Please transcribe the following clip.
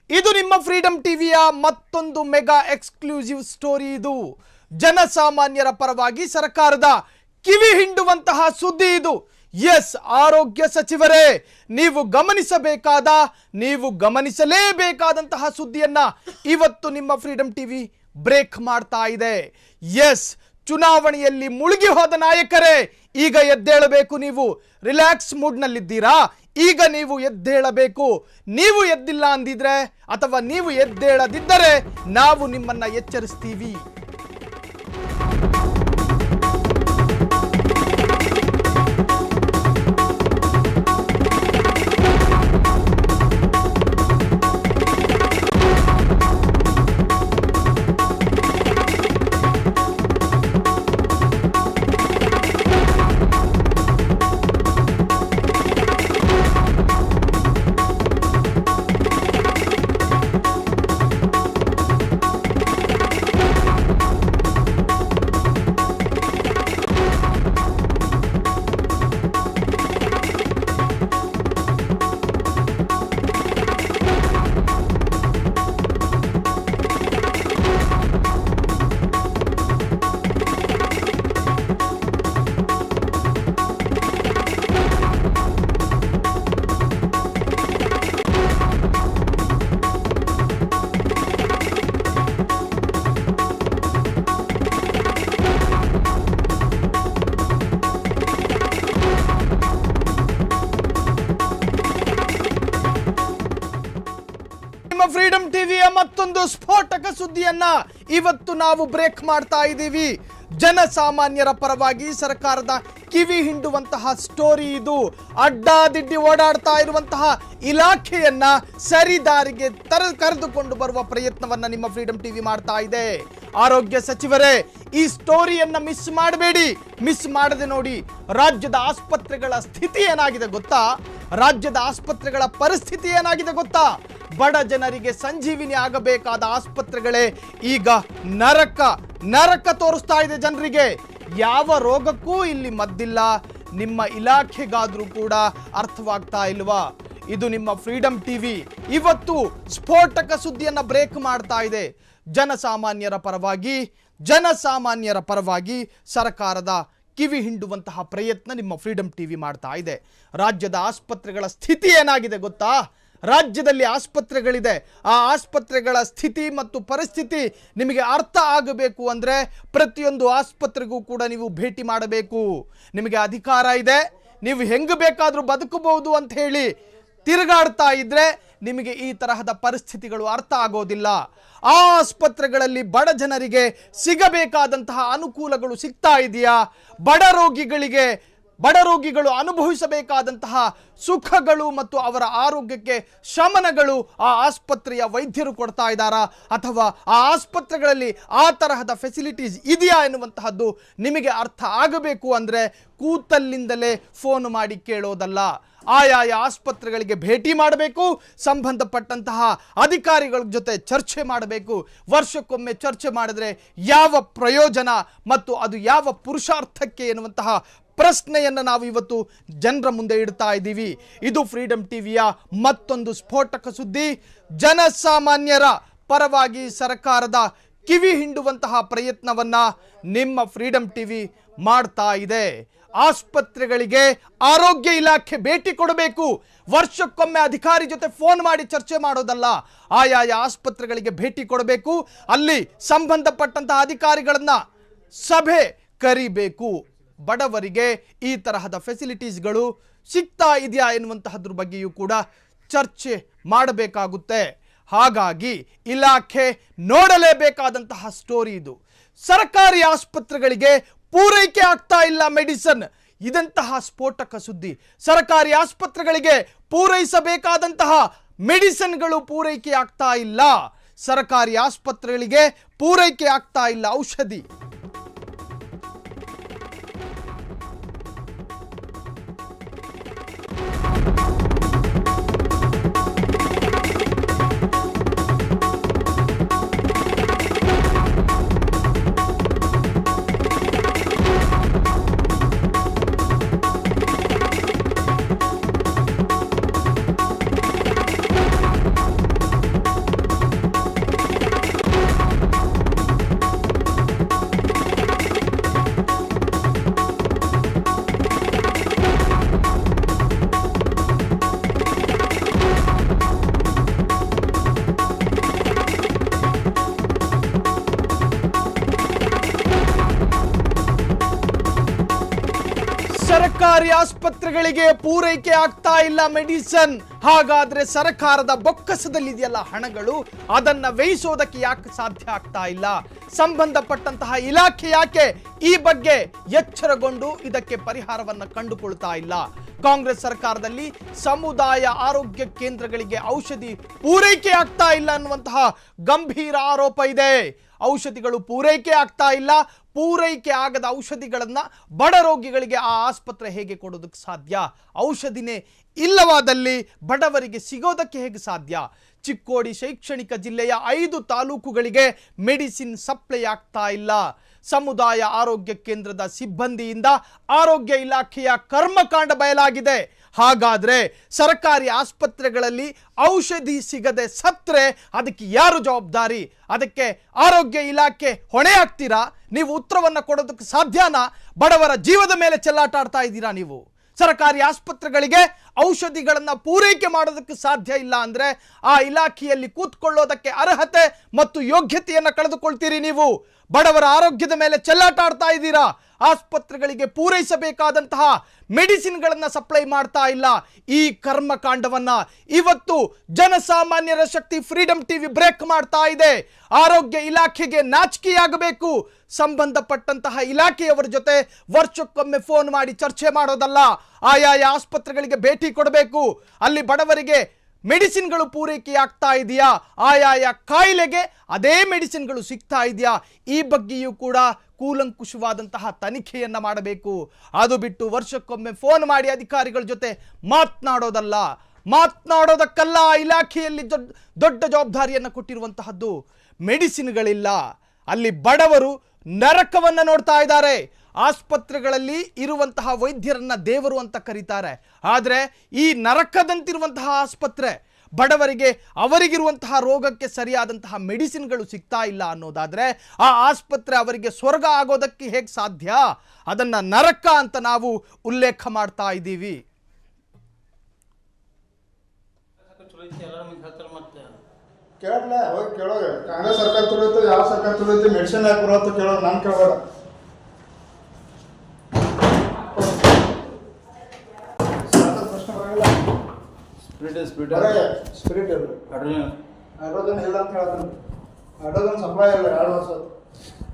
ಇದು ನಿಮ್ಮ ಫ್ರೀಡಮ್ ಟಿವಿಯ ಮತ್ತೊಂದು ಮೆಗಾ ಎಕ್ಸ್ಕ್ಲೂಸಿವ್ ಸ್ಟೋರಿ ಇದು ಜನಸಾಮಾನ್ಯರ ಪರವಾಗಿ ಸರ್ಕಾರದ ಕಿವಿ ಹಿಂಡುವಂತಹ ಸುದ್ದಿ ಇದು ಎಸ್ ಆರೋಗ್ಯ ಸಚಿವರೇ ನೀವು ಗಮನಿಸಬೇಕಾದ ನೀವು ಗಮನಿಸಲೇಬೇಕಾದಂತಹ ಸುದ್ದಿಯನ್ನ ಇವತ್ತು ನಿಮ್ಮ ಫ್ರೀಡಮ್ ಟಿವಿ ಬ್ರೇಕ್ ಮಾಡ್ತಾ ಇದೆ ಎಸ್ ಚುನಾವಣೆಯಲ್ಲಿ ಮುಳುಗಿ ಹೋದ ನಾಯಕರೇ ಈಗ ಎದ್ದೇಳಬೇಕು ನೀವು ರಿಲ್ಯಾಕ್ಸ್ ಮೂಡ್ನಲ್ಲಿದ್ದೀರಾ ಈಗ ನೀವು ಎದ್ದೇಳಬೇಕು ನೀವು ಎದ್ದಿಲ್ಲ ಅಂದಿದ್ರೆ ಅಥವಾ ನೀವು ಎದ್ದೇಳದಿದ್ದರೆ ನಾವು ನಿಮ್ಮನ್ನ ಎಚ್ಚರಿಸ್ತೀವಿ ನಿಮ್ಮ ಫ್ರೀಡಮ್ ಟಿವಿಯ ಮತ್ತೊಂದು ಸ್ಫೋಟಕ ಸುದ್ದಿಯನ್ನ ಇವತ್ತು ನಾವು ಬ್ರೇಕ್ ಮಾಡ್ತಾ ಇದ್ದೀವಿ ಜನಸಾಮಾನ್ಯರ ಪರವಾಗಿ ಸರ್ಕಾರದ ಕಿವಿ ಹಿಂಡುವಂತಹ ಸ್ಟೋರಿ ಇದು ಅಡ್ಡಾದಿಡ್ಡಿ ಓಡಾಡ್ತಾ ಇರುವಂತಹ ಇಲಾಖೆಯನ್ನ ಸರಿದಾರಿಗೆ ತರ ಕರೆದುಕೊಂಡು ಬರುವ ಪ್ರಯತ್ನವನ್ನ ನಿಮ್ಮ ಫ್ರೀಡಮ್ ಟಿವಿ ಮಾಡ್ತಾ ಇದೆ ಆರೋಗ್ಯ ಸಚಿವರೇ ಈ ಸ್ಟೋರಿಯನ್ನ ಮಿಸ್ ಮಾಡಬೇಡಿ ಮಿಸ್ ಮಾಡದೆ ನೋಡಿ ರಾಜ್ಯದ ಆಸ್ಪತ್ರೆಗಳ ಸ್ಥಿತಿ ಏನಾಗಿದೆ ಗೊತ್ತಾ ರಾಜ್ಯದ ಆಸ್ಪತ್ರೆಗಳ ಪರಿಸ್ಥಿತಿ ಏನಾಗಿದೆ ಗೊತ್ತಾ ಬಡ ಜನರಿಗೆ ಸಂಜೀವಿನಿ ಆಗಬೇಕಾದ ಆಸ್ಪತ್ರೆಗಳೇ ಈಗ ನರಕ ನರಕ ತೋರಿಸ್ತಾ ಇದೆ ಜನರಿಗೆ ಯಾವ ರೋಗಕ್ಕೂ ಇಲ್ಲಿ ಮದ್ದಿಲ್ಲ ನಿಮ್ಮ ಇಲಾಖೆಗಾದ್ರೂ ಕೂಡ ಅರ್ಥವಾಗ್ತಾ ಇಲ್ವಾ ಇದು ನಿಮ್ಮ ಫ್ರೀಡಮ್ ಟಿವಿ ಇವತ್ತು ಸ್ಫೋಟಕ ಸುದ್ದಿಯನ್ನ ಬ್ರೇಕ್ ಮಾಡ್ತಾ ಇದೆ ಜನಸಾಮಾನ್ಯರ ಪರವಾಗಿ ಜನಸಾಮಾನ್ಯರ ಪರವಾಗಿ ಸರ್ಕಾರದ ಕಿವಿ ಹಿಂಡುವಂತಹ ಪ್ರಯತ್ನ ನಿಮ್ಮ ಫ್ರೀಡಮ್ ಟಿವಿ ಮಾಡ್ತಾ ಇದೆ ರಾಜ್ಯದ ಆಸ್ಪತ್ರೆಗಳ ಸ್ಥಿತಿ ಏನಾಗಿದೆ ಗೊತ್ತಾ ರಾಜ್ಯದಲ್ಲಿ ಆಸ್ಪತ್ರೆಗಳಿದೆ ಆ ಆಸ್ಪತ್ರೆಗಳ ಸ್ಥಿತಿ ಮತ್ತು ಪರಿಸ್ಥಿತಿ ನಿಮಗೆ ಅರ್ಥ ಆಗಬೇಕು ಅಂದರೆ ಪ್ರತಿಯೊಂದು ಆಸ್ಪತ್ರೆಗೂ ಕೂಡ ನೀವು ಭೇಟಿ ಮಾಡಬೇಕು ನಿಮಗೆ ಅಧಿಕಾರ ಇದೆ ನೀವು ಹೆಂಗೆ ಬೇಕಾದರೂ ಬದುಕಬಹುದು ಅಂತ ಹೇಳಿ ತಿರುಗಾಡ್ತಾ ಇದ್ರೆ ನಿಮಗೆ ಈ ತರಹದ ಪರಿಸ್ಥಿತಿಗಳು ಅರ್ಥ ಆಗೋದಿಲ್ಲ ಆ ಆಸ್ಪತ್ರೆಗಳಲ್ಲಿ ಬಡ ಜನರಿಗೆ ಸಿಗಬೇಕಾದಂತಹ ಅನುಕೂಲಗಳು ಸಿಗ್ತಾ ಇದೆಯಾ ಬಡ ರೋಗಿಗಳಿಗೆ ಬಡ ರೋಗಿಗಳು ಅನುಭವಿಸಬೇಕಾದಂತಹ ಸುಖಗಳು ಮತ್ತು ಅವರ ಆರೋಗ್ಯಕ್ಕೆ ಶಮನಗಳು ಆ ಆಸ್ಪತ್ರೆಯ ವೈದ್ಯರು ಕೊಡ್ತಾ ಇದ್ದಾರಾ ಅಥವಾ ಆ ಆಸ್ಪತ್ರೆಗಳಲ್ಲಿ ಆ ತರಹದ ಫೆಸಿಲಿಟೀಸ್ ಇದೆಯಾ ಎನ್ನುವಂತಹದ್ದು ನಿಮಗೆ ಅರ್ಥ ಆಗಬೇಕು ಅಂದರೆ ಕೂತಲ್ಲಿಂದಲೇ ಫೋನ್ ಮಾಡಿ ಕೇಳೋದಲ್ಲ ಆಯಾಯ ಆಸ್ಪತ್ರೆಗಳಿಗೆ ಭೇಟಿ ಮಾಡಬೇಕು ಸಂಬಂಧಪಟ್ಟಂತಹ ಅಧಿಕಾರಿಗಳ ಜೊತೆ ಚರ್ಚೆ ಮಾಡಬೇಕು ವರ್ಷಕ್ಕೊಮ್ಮೆ ಚರ್ಚೆ ಮಾಡಿದ್ರೆ ಯಾವ ಪ್ರಯೋಜನ ಮತ್ತು ಅದು ಯಾವ ಪುರುಷಾರ್ಥಕ್ಕೆ ಎನ್ನುವಂತಹ ಪ್ರಶ್ನೆಯನ್ನು ನಾವು ಇವತ್ತು ಜನರ ಮುಂದೆ ಇಡ್ತಾ ಇದ್ದೀವಿ ಇದು ಫ್ರೀಡಮ್ ಟಿವಿಯ ಮತ್ತೊಂದು ಸ್ಫೋಟಕ ಸುದ್ದಿ ಜನಸಾಮಾನ್ಯರ ಪರವಾಗಿ ಸರ್ಕಾರದ ಕಿವಿ ಹಿಂಡುವಂತಹ ಪ್ರಯತ್ನವನ್ನ ನಿಮ್ಮ ಫ್ರೀಡಮ್ ಟಿವಿ ಮಾಡ್ತಾ ಇದೆ ಆಸ್ಪತ್ರೆಗಳಿಗೆ ಆರೋಗ್ಯ ಇಲಾಖೆ ಭೇಟಿ ಕೊಡಬೇಕು ವರ್ಷಕ್ಕೊಮ್ಮೆ ಅಧಿಕಾರಿ ಜೊತೆ ಫೋನ್ ಮಾಡಿ ಚರ್ಚೆ ಮಾಡೋದಲ್ಲ ಆಯಾಯ ಆಸ್ಪತ್ರೆಗಳಿಗೆ ಭೇಟಿ ಕೊಡಬೇಕು ಅಲ್ಲಿ ಸಂಬಂಧಪಟ್ಟಂತಹ ಅಧಿಕಾರಿಗಳನ್ನ ಸಭೆ ಕರಿಬೇಕು ಬಡವರಿಗೆ ಈ ತರಹದ ಫೆಸಿಲಿಟೀಸ್ಗಳು ಸಿಗ್ತಾ ಇದೆಯಾ ಎನ್ನುವಂತಹದ್ರ ಬಗ್ಗೆಯೂ ಕೂಡ ಚರ್ಚೆ ಮಾಡಬೇಕಾಗುತ್ತೆ ಹಾಗಾಗಿ ಇಲಾಖೆ ನೋಡಲೇಬೇಕಾದಂತಹ ಸ್ಟೋರಿ ಇದು ಸರ್ಕಾರಿ ಆಸ್ಪತ್ರೆಗಳಿಗೆ ಪೂರೈಕೆ ಆಗ್ತಾ ಇಲ್ಲ ಮೆಡಿಸನ್ ಇದಂತಹ ಸ್ಫೋಟಕ ಸುದ್ದಿ ಸರ್ಕಾರಿ ಆಸ್ಪತ್ರೆಗಳಿಗೆ ಪೂರೈಸಬೇಕಾದಂತಹ ಮೆಡಿಸಿನ್ಗಳು ಪೂರೈಕೆ ಆಗ್ತಾ ಇಲ್ಲ ಸರ್ಕಾರಿ ಆಸ್ಪತ್ರೆಗಳಿಗೆ ಪೂರೈಕೆ ಆಗ್ತಾ ಇಲ್ಲ ಔಷಧಿ ಸರ್ಕಾರಿ ಆಸ್ಪತ್ರೆಗಳಿಗೆ ಪೂರೈಕೆ ಆಗ್ತಾ ಇಲ್ಲ ಮೆಡಿಸನ್ ಹಾಗಾದ್ರೆ ಸರ್ಕಾರದ ಬೊಕ್ಕಸದಲ್ಲಿದೆಯಲ್ಲ ಹಣಗಳು ಅದನ್ನ ವ್ಯಯಿಸೋದಕ್ಕೆ ಯಾಕೆ ಸಾಧ್ಯ ಆಗ್ತಾ ಇಲ್ಲ ಸಂಬಂಧಪಟ್ಟಂತಹ ಇಲಾಖೆ ಯಾಕೆ ಈ ಬಗ್ಗೆ ಎಚ್ಚರಗೊಂಡು ಇದಕ್ಕೆ ಪರಿಹಾರವನ್ನ ಕಂಡುಕೊಳ್ತಾ ಇಲ್ಲ ಕಾಂಗ್ರೆಸ್ ಸರ್ಕಾರದಲ್ಲಿ ಸಮುದಾಯ ಆರೋಗ್ಯ ಕೇಂದ್ರಗಳಿಗೆ ಔಷಧಿ ಪೂರೈಕೆ ಆಗ್ತಾ ಇಲ್ಲ ಅನ್ನುವಂತಹ ಗಂಭೀರ ಆರೋಪ ಇದೆ ಔಷಧಿಗಳು ಪೂರೈಕೆ ಆಗ್ತಾ ಇಲ್ಲ ಪೂರೈಕೆ ಆಗದ ಔಷಧಿಗಳನ್ನ ಬಡ ರೋಗಿಗಳಿಗೆ ಆ ಆಸ್ಪತ್ರೆ ಹೇಗೆ ಕೊಡೋದಕ್ಕೆ ಸಾಧ್ಯ ಔಷಧಿನೇ ಇಲ್ಲವಾದಲ್ಲಿ ಬಡವರಿಗೆ ಸಿಗೋದಕ್ಕೆ ಹೇಗೆ ಸಾಧ್ಯ ಚಿಕ್ಕೋಡಿ ಶೈಕ್ಷಣಿಕ ಜಿಲ್ಲೆಯ ಐದು ತಾಲೂಕುಗಳಿಗೆ ಮೆಡಿಸಿನ್ ಸಪ್ಲೈ ಆಗ್ತಾ ಇಲ್ಲ ಸಮುದಾಯ ಆರೋಗ್ಯ ಕೇಂದ್ರದ ಸಿಬ್ಬಂದಿಯಿಂದ ಆರೋಗ್ಯ ಇಲಾಖೆಯ ಕರ್ಮಕಾಂಡ ಬಯಲಾಗಿದೆ ಹಾಗಾದ್ರೆ ಸರ್ಕಾರಿ ಆಸ್ಪತ್ರೆಗಳಲ್ಲಿ ಔಷಧಿ ಸಿಗದೆ ಸತ್ರೆ ಅದಕ್ಕೆ ಯಾರು ಜವಾಬ್ದಾರಿ ಅದಕ್ಕೆ ಆರೋಗ್ಯ ಇಲಾಖೆ ಹೊಣೆ ಆಗ್ತೀರಾ ನೀವು ಉತ್ತರವನ್ನ ಕೊಡೋದಕ್ಕೆ ಸಾಧ್ಯನಾ ಬಡವರ ಜೀವದ ಮೇಲೆ ಚೆಲ್ಲಾಟ ಆಡ್ತಾ ಇದ್ದೀರಾ ನೀವು ಸರ್ಕಾರಿ ಆಸ್ಪತ್ರೆಗಳಿಗೆ ಔಷಧಿಗಳನ್ನ ಪೂರೈಕೆ ಮಾಡೋದಕ್ಕೆ ಸಾಧ್ಯ ಇಲ್ಲ ಅಂದ್ರೆ ಆ ಇಲಾಖೆಯಲ್ಲಿ ಕೂತ್ಕೊಳ್ಳೋದಕ್ಕೆ ಅರ್ಹತೆ ಮತ್ತು ಯೋಗ್ಯತೆಯನ್ನ ಕಳೆದುಕೊಳ್ತೀರಿ ನೀವು ಬಡವರ ಆರೋಗ್ಯದ ಮೇಲೆ ಚೆಲ್ಲಾಟ ಆಡ್ತಾ ಇದ್ದೀರಾ ಆಸ್ಪತ್ರೆಗಳಿಗೆ ಪೂರೈಸಬೇಕಾದಂತಹ ಮೆಡಿಸಿನ್ಗಳನ್ನ ಸಪ್ಲೈ ಮಾಡ್ತಾ ಇಲ್ಲ ಈ ಕರ್ಮಕಾಂಡವನ್ನ ಇವತ್ತು ಜನಸಾಮಾನ್ಯರ ಶಕ್ತಿ ಫ್ರೀಡಂ ಟಿವಿ ಬ್ರೇಕ್ ಮಾಡ್ತಾ ಇದೆ ಆರೋಗ್ಯ ಇಲಾಖೆಗೆ ನಾಚಿಕೆಯಾಗಬೇಕು ಸಂಬಂಧಪಟ್ಟಂತಹ ಇಲಾಖೆಯವರ ಜೊತೆ ವರ್ಷಕ್ಕೊಮ್ಮೆ ಫೋನ್ ಮಾಡಿ ಚರ್ಚೆ ಮಾಡೋದಲ್ಲ ಆಯಾಯ ಆಸ್ಪತ್ರೆಗಳಿಗೆ ಭೇಟಿ ಕೊಡಬೇಕು ಅಲ್ಲಿ ಬಡವರಿಗೆ ಮೆಡಿಸಿನ್ಗಳು ಪೂರೈಕೆ ಆಗ್ತಾ ಇದೆಯಾ ಆಯಾಯ ಕಾಯಿಲೆಗೆ ಅದೇ ಮೆಡಿಸಿನ್ಗಳು ಸಿಗ್ತಾ ಇದೆಯಾ ಈ ಬಗ್ಗೆಯೂ ಕೂಡ ಕೂಲಂಕುಷವಾದಂತಹ ತನಿಖೆಯನ್ನ ಮಾಡಬೇಕು ಅದು ಬಿಟ್ಟು ವರ್ಷಕ್ಕೊಮ್ಮೆ ಫೋನ್ ಮಾಡಿ ಅಧಿಕಾರಿಗಳ ಜೊತೆ ಮಾತನಾಡೋದಲ್ಲ ಮಾತನಾಡೋದಕ್ಕಲ್ಲ ಆ ಇಲಾಖೆಯಲ್ಲಿ ದೊಡ್ಡ ದೊಡ್ಡ ಜವಾಬ್ದಾರಿಯನ್ನು ಕೊಟ್ಟಿರುವಂತಹದ್ದು ಮೆಡಿಸಿನ್ಗಳಿಲ್ಲ ಅಲ್ಲಿ ಬಡವರು ನರಕವನ್ನ ನೋಡ್ತಾ ಇದ್ದಾರೆ ಆಸ್ಪತ್ರೆಗಳಲ್ಲಿ ಇರುವಂತಹ ವೈದ್ಯರನ್ನ ದೇವರು ಅಂತ ಕರೀತಾರೆ ಆದರೆ ಈ ನರಕದಂತಿರುವಂತಹ ಆಸ್ಪತ್ರೆ ಬಡವರಿಗೆ ಅವರಿಗಿರುವಂತಹ ರೋಗಕ್ಕೆ ಸರಿಯಾದಂತಹ ಮೆಡಿಸಿನ್ಗಳು ಸಿಗ್ತಾ ಇಲ್ಲ ಅನ್ನೋದಾದ್ರೆ ಆ ಆಸ್ಪತ್ರೆ ಅವರಿಗೆ ಸ್ವರ್ಗ ಆಗೋದಕ್ಕೆ ಹೇಗೆ ಸಾಧ್ಯ ಅದನ್ನ ನರಕ ಅಂತ ನಾವು ಉಲ್ಲೇಖ ಮಾಡ್ತಾ ಇದ್ದೀವಿ ಚಲೋ ಐತಿ ಎಲ್ಲರ ಮಂದಿ ಹೇಳ್ತಾರೆ ಮತ್ತೆ ಕೇಳಲ್ಲ ಹೋಗಿ ಕೇಳೋಗ ಕಾಂಗ್ರೆಸ್ ಸರ್ಕಾರ ತುಳಿಯುತ್ತೆ ಯಾವ ಸರ್ಕಾರ ತುಳಿಯುತ್ತೆ ಮೆಡಿಸಿನ್ ಯಾಕೆ ಬರುತ್ತೋ ಕೇಳೋದು ನಾನು ಕೇಳೋಣ ಪ್ರಶ್ನೆ ಬರಲ್ಲ ಸ್ಪ್ರಿಟ್ ಸ್ಪ್ರಿಟ್ ಬರೇ ಸ್ಪಿರಿಟ್ ಇರಲಿ ಹೈಡ್ರೋಜನ್ ಹೈಡ್ರೋಜನ್ ಇಲ್ಲ ಅಂತ ಹೇಳ್ತಾನೆ ಹೈಡ್ರೋಜನ್ ಸಪ್ಲೈ ಇಲ್ಲ ಎರಡು ವರ್ಷ ಆಯ್ತು.